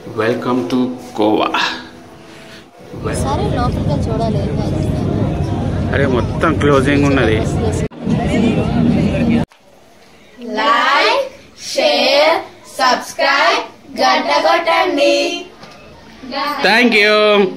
Welcome to Goa సరే లోపలికి చూడాలి ఏం కాదు అరే మొత్తం క్లోజింగ్ ఉన్నది లైక్ షేర్ సబ్స్క్రైబ్ గంట కొట్టండి థ్యాంక్ యూ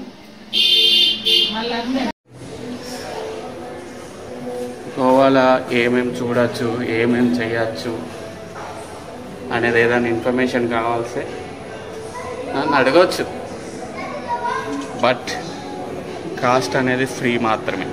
గోవాలో ఏమేమి చూడొచ్చు ఏమేమి చేయొచ్చు అనేది ఏదైనా ఇన్ఫర్మేషన్ కావాల్సి నన్ను అడగవచ్చు బట్ కాస్ట్ అనేది ఫ్రీ మాత్రమే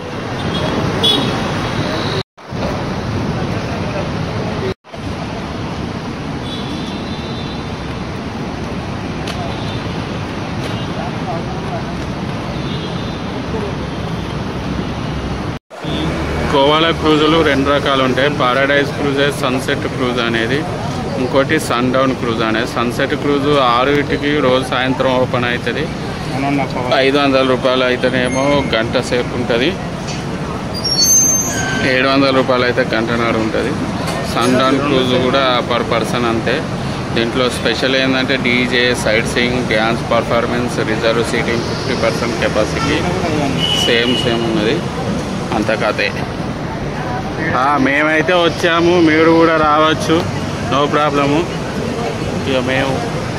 గోవాలో క్రూజులు రెండు రకాలు ఉంటాయి పారాడైజ్ క్రూజెస్ సన్సెట్ క్రూజ్ అనేది ఇంకోటి సన్ డౌన్ క్రూజ్ అనేది సన్సెట్ క్రూజ్ ఆరుటికి రోజు సాయంత్రం ఓపెన్ అవుతుంది ఐదు వందల రూపాయలు అయితేనేమో గంట సేపు ఉంటుంది ఏడు వందల రూపాయలు అయితే గంటన్నర ఉంటుంది సన్ డౌన్ క్రూజ్ కూడా పర్ పర్సన్ అంతే దీంట్లో స్పెషల్ ఏంటంటే DJ side sing dance performance reserve seating fifty percent capacity same same ఉన్నది అంత కథే ఆ, మేమైతే వచ్చాము మీరు కూడా రావచ్చు నో ప్రాబ్లము ఇక మేము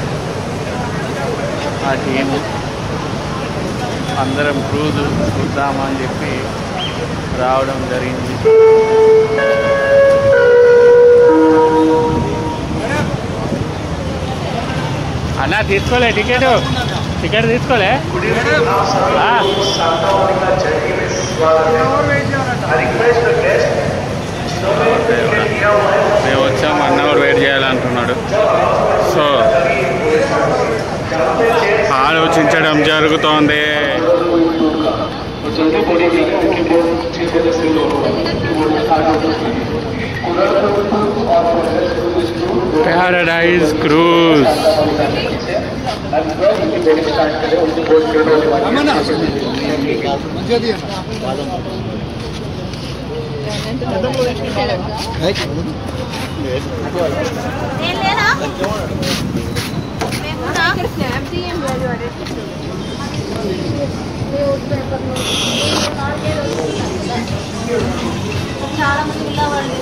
ఆ టీము అందరం క్రూజ్ చూద్దామని చెప్పి రావడం జరిగింది అన్న తీసుకోలే టికెట్ టికెట్ తీసుకోలే ఆ. మేము వచ్చాం వన్ అవర్ వెయిట్ చేయాలంటున్నాడు సో ఆలోచించడం జరుగుతోంది ప్యారడైజ్ క్రూజ్ చాలా మంది పిల్లవాళ్ళు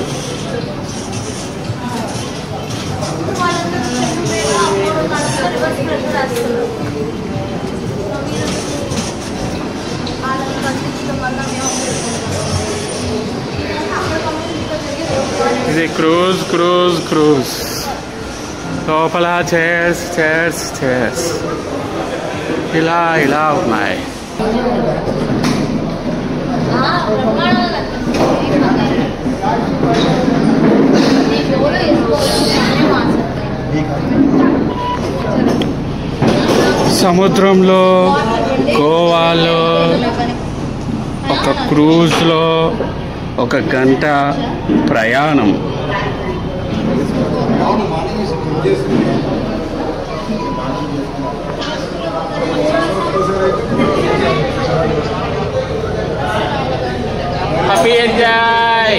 ఇది క్రూజ్ క్రూజ్ క్రూజ్ లోపల చైర్స్ చైర్స్ చైర్స్ ఇలా ఇలా ఉన్నాయి సముద్రంలో గోవాలో ఒక క్రూజ్లో ఒక గంట ప్రయాణం హ్యాపీ ఎంజాయ్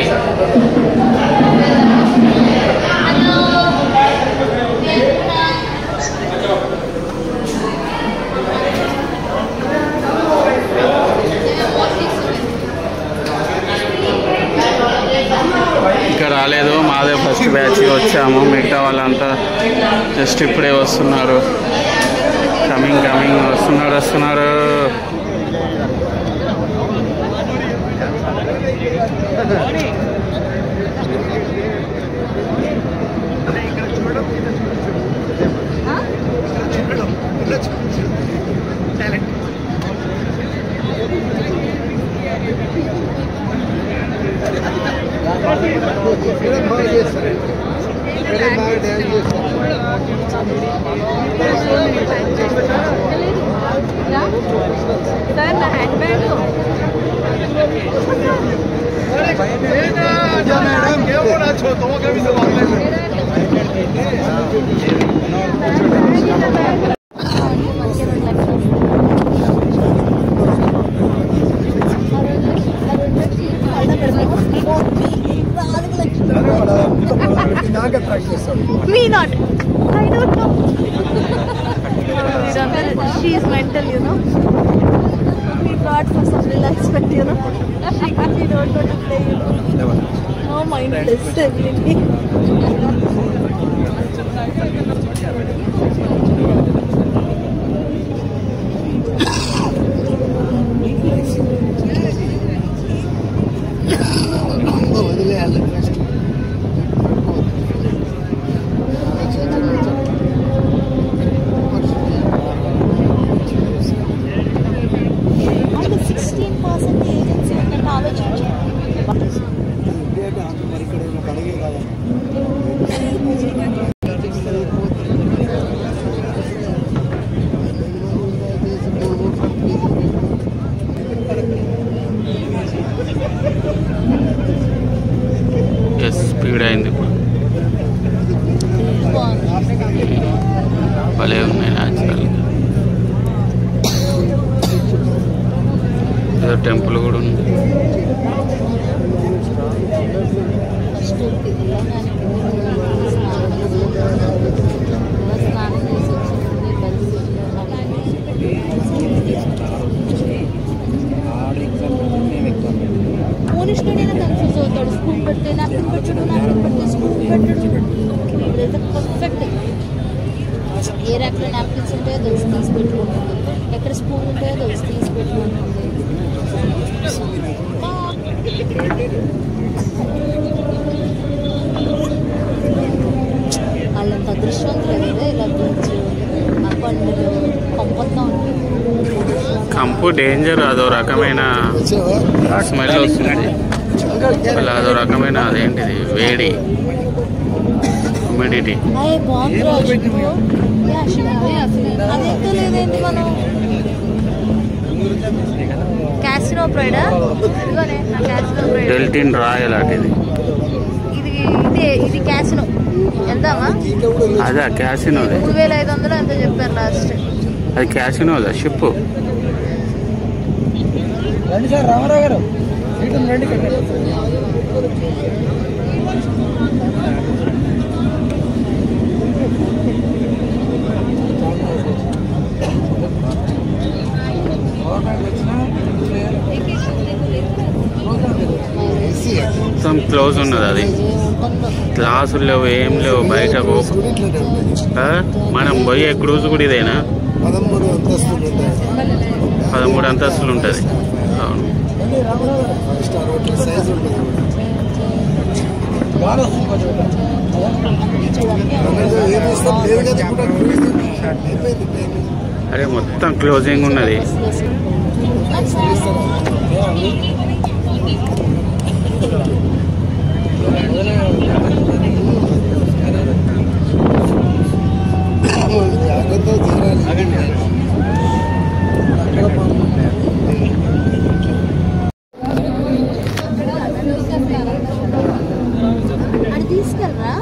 ఇంకా రాలేదు మాదే ఫస్ట్ బ్యాచ్ వచ్చాము మిగతా వాళ్ళంతా జస్ట్ ఇప్పుడే వస్తున్నారు కమింగ్ కమింగ్ వస్తున్నారు వస్తున్నారు సార్ నా హ్యాండ్ బ్యాగ్ మీ not I don't know that, you know. She, she don't know to play, you know. No mindless ability. అంటే సిక్స్టీన్ పర్సెంట్ ఏజెన్సీ ఉందంటే ఆలోచించండి ఎస్ స్పీడ్ అయింది ఇప్పుడు బాగుంది భలే ఉన్నాయి న్యాచురల్ ఏదో టెంపుల్ కూడా ఉంది ఫస్ట్ వెళ్ళగానే స్నానం స్నానం చేసి వచ్చింది ఫోన్ స్టూడియోనే కన్ఫ్యూజ్ అవుతాడు స్కూల్ పెడితే నాప్కిన్ పెట్టడు నాప్కిన్ పెడితే స్కూల్ పెట్టడు ఇదైతే పర్ఫెక్ట్ ఏ ర్యాక్లో నాప్కిన్స్ ఉంటాయో తెలిసి తీసి పెట్టుకుంటుంది ఎక్కడ స్పూన్ ఉంటాయో తెలిసి తీసి పెట్టుకుంటుంది వాళ్ళంత అదృష్టవంతులు కదా ఇలా బీచ్ ఆ కొండలు కొంపత్తా ఉంటుంది కంపు డేంజర్ అదో రకమైన స్మెల్ వస్తుంది అలా అదో రకమైన అదేంటిది వేడి హ్యూమిడిటీ అయ్యే బాగుంది రాజు యా, శివ. అదెంత లేదేంటి మనం క్యాసినో ప్రైడా ఇదిగోనే నా క్యాసినో ప్రైడ్ డెల్టిన్ రాయల్ అటిది ఇది ఇదే ఇది క్యాసినో వెళ్దామా అదే క్యాసినోది మూడు వేల ఐదు వందలు ఎంత చెప్పారు లాస్ట్ అది క్యాసినోదా షిప్ రండి సార్ రామారావు గారు సీట్లు రండి మొత్తం క్లోజ్ ఉన్నది అది క్లాసులు లేవు ఏం లేవు బయట ఓపెన్ ఆ? మనం పోయే క్రూజ్ కూడా ఇదేనా పదమూడు అంతస్తులు ఉంటాయి పదమూడు అంతస్తులు ఉంటుంది అవును ఫైవ్ స్టార్ హోటల్ సైజ్ ఉంటుంది ఏమి ఇస్తాం లేదు కదా ఇప్పుడు క్రూజ్ అయిపోయింది టైం అరే మొత్తం క్లోజింగ్ ఉన్నది జాగ్రత్త తీరాలి అది తీసుకెళ్ళరా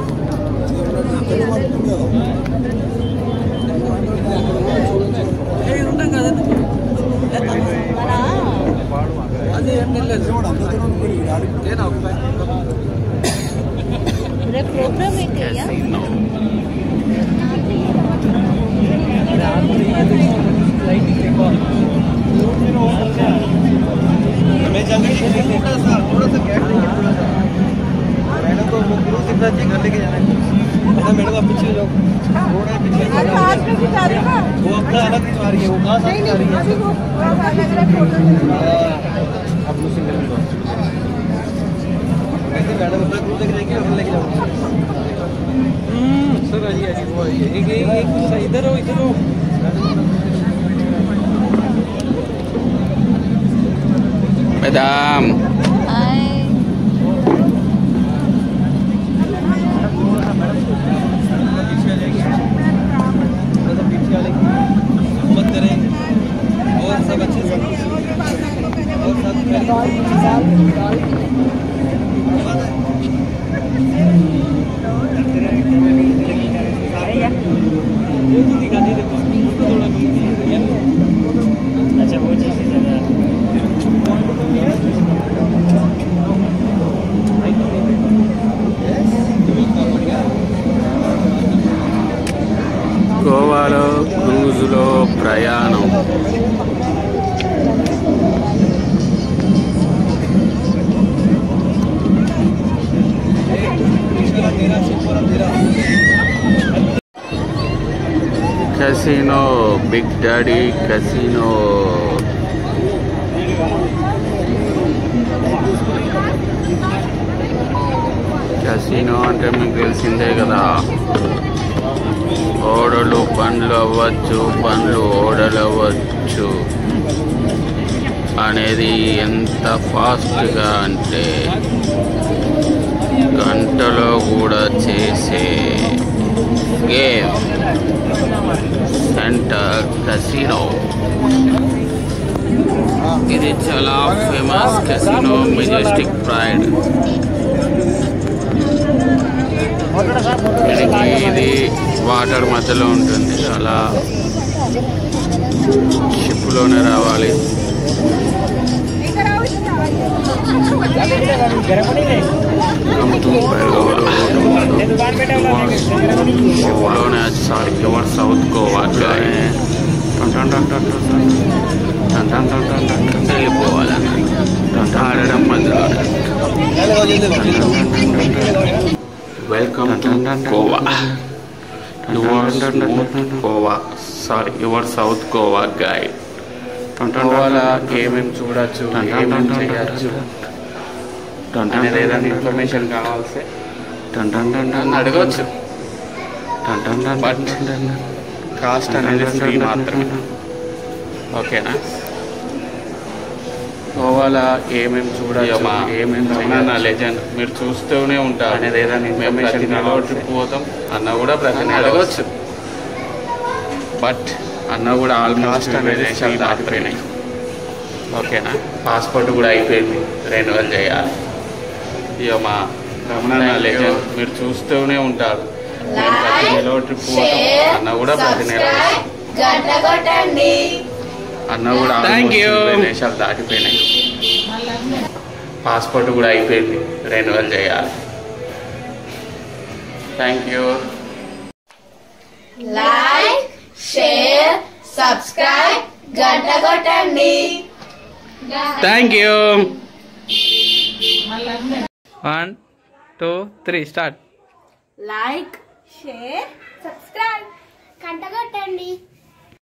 రేపు ప్రోగ్రామ్ ఏంటి అయ్యా Casino. मैडम आप पीछे जाओ रोड है पीछे वो अपना अलग दिखा रही है वो कहाँ से दिखा रही है आप लोग सिंगल में कैसे मैडम अपना ग्रुप लेके जाएंगे और लेके जाओ सर आइए आइए वो आइए एक एक एक इधर हो इधर हो Madam, హాయ్ थोड़ा सा पीछे वाले की मत करें और सब अच्छे से और सब अच्छा वो గోవాలో క్రూజులో ప్రయాణం तेरा शिवपुरम तेरा కసినో బిగ్ డాడీ కసినో కసినో అంటే మీకు తెలిసిందే కదా ఓడలు బండ్లు అవ్వచ్చు బండ్లు ఓడలు అవ్వచ్చు అనేది ఎంత ఫాస్ట్గా అంటే గంటలో కూడా చేసే గేమ్ సెంటర్ కసినో ఇది చాలా ఫేమస్ కసినో మెజెస్టిక్ ప్రైడ్ దీనికి ఇది వాటర్ మధ్యలో ఉంటుంది అలా షిప్లోనే రావాలి షిప్లోనే సారీ ఎవర్ సౌత్ గోవా వెళ్ళిపోవాలన్న ఆడడం మధ్యలోనే welcome to Goa your Goa sorry your South Goa guide గోవాలో ఏమేమి చూడొచ్చు ఏమేమి చేయొచ్చు అనేది ఏదైనా ఇన్ఫర్మేషన్ కావాల్సి నన్ను అడగవచ్చు బట్ కాస్ట్ అనేది ఫ్రీ మాత్రమే ఓకేనా గోవాలో ఏమేమి చూడొచ్చు ఏమేమి నా లెజెండ్ మీరు చూస్తూనే ఉంటారు అనేది ఏదైనా ఇన్ఫర్మేషన్ ట్రిప్ పోతాం అన్న కూడా ప్రతి అడగవచ్చు బట్ అన్న కూడా ఆల్మోస్ట్ విదేశాలు దాటిపోయినాయి ఓకేనా పాస్పోర్ట్ కూడా అయిపోయింది రెన్యువల్ చేయాలి ఇక మా రమణ లెజెండ్ మీరు చూస్తూనే ఉంటారు నేను ప్రతి నెల ట్రిప్ పోతాం షేర్ అన్న కూడా ప్రతి నెల సబ్స్క్రైబ్ గంట కొట్టండి అన్న కూడా Thank you. almost దేశాలు దాటిపోయినాయి పాస్పోర్ట్ కూడా అయిపోయింది రెన్యువల్ చేయాలి thank you like share subscribe గంట కొట్టండి thank you one two three start like share subscribe గంట కొట్టండి